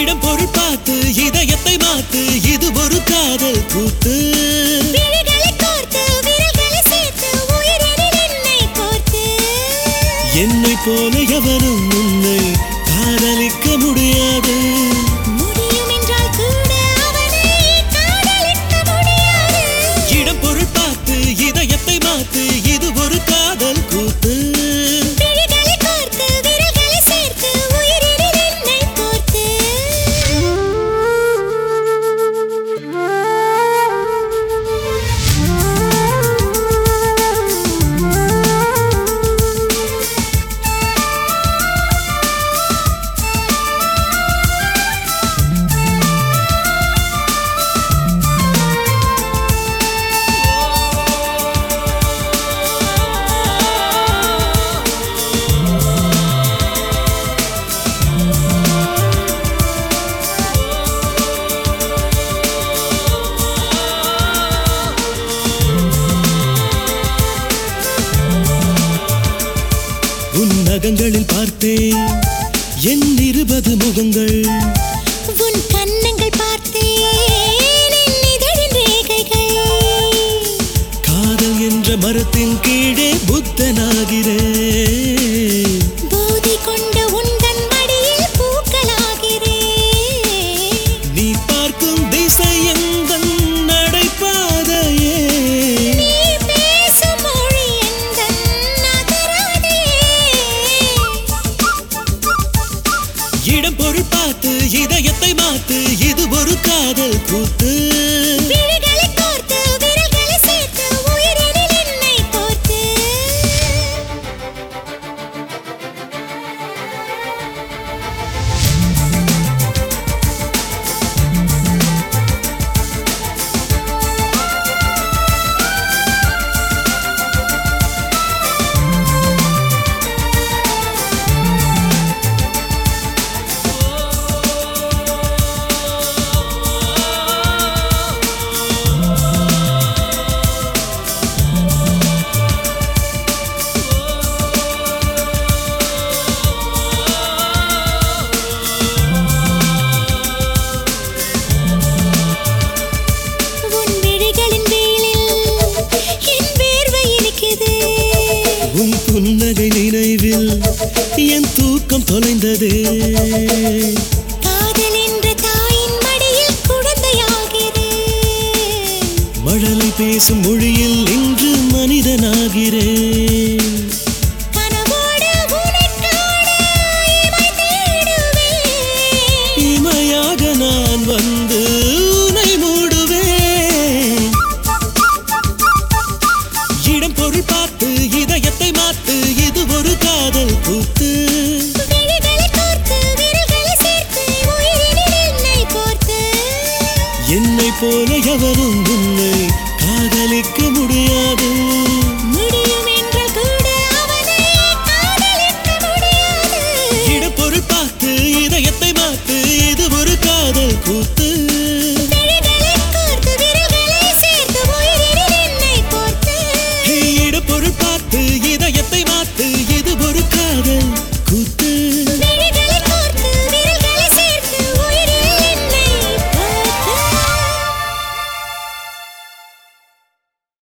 இடம் பொருள் பார்த்து இதயத்தை மாத்து இது ஒரு காதல் கூத்து விழிகளை கோர்த்து விரல்களை சேர்த்து உயிரினில் என்னை கோர்த்து என்னை போல எவரும் உன்னை காதலிக்க முடியாது முடியும் என்றால் கூட அவனை காதலிக்க முடியாது இடம் பொருள் பார்த்து இதயத்தை மாத்து இது ஒரு காதல் கூத்து விழிகளை கோர்த்து விரல்களை சேர்த்து உயிரினில் என்னை கோர்த்து உன் நகங்களில் பார்த்தேன் என் இருபது முகங்கள் உன் கன்னங்கள் பார்த்தேன் என் இதழின் ரேகைகள் காதல் என்ற மரத்தின் கீழே புத்தனாகிறேன் போதை கொண்ட உந்தன் மடியில் பூக்களாகிறேன் நீ பார்க்கும் திசை எங்கள் நடைபாதையே நீ பேசும் மொழி எந்தன் நகராதையே இடம் பொருள் பார்த்து இதயத்தை மாத்து இது ஒரு காதல் கூத்து விழிகளை கோர்த்து விரல்களை சேர்த்து உயிரினில் என்னை கோர்த்து உன் விழிகளின் வேலில் என் வேர்வை இனிக்குது உன் புன்னகை நினைவில் என் தூக்கம் தொலைந்ததே காதல் என்ற தாயின் மடியில் குழந்தையாகிறேன் மழலை பேசும் மொழியில் இன்று மனிதனாகிறேன் கனவோடு உனைக் காண இமை தேடுவேன் இமையாக நான் வந்து உன்னை மூடுவேன் இடம் பொருள் பார்த்து இதயத்தை மாத்து இது ஒரு காதல் கூத்து விழிகளை கோர்த்து விரல்களை சேர்த்து உயிரினில் என்னை கோர்த்து என்னை போல எவரும் உன்னை காதலிக்க முடியாது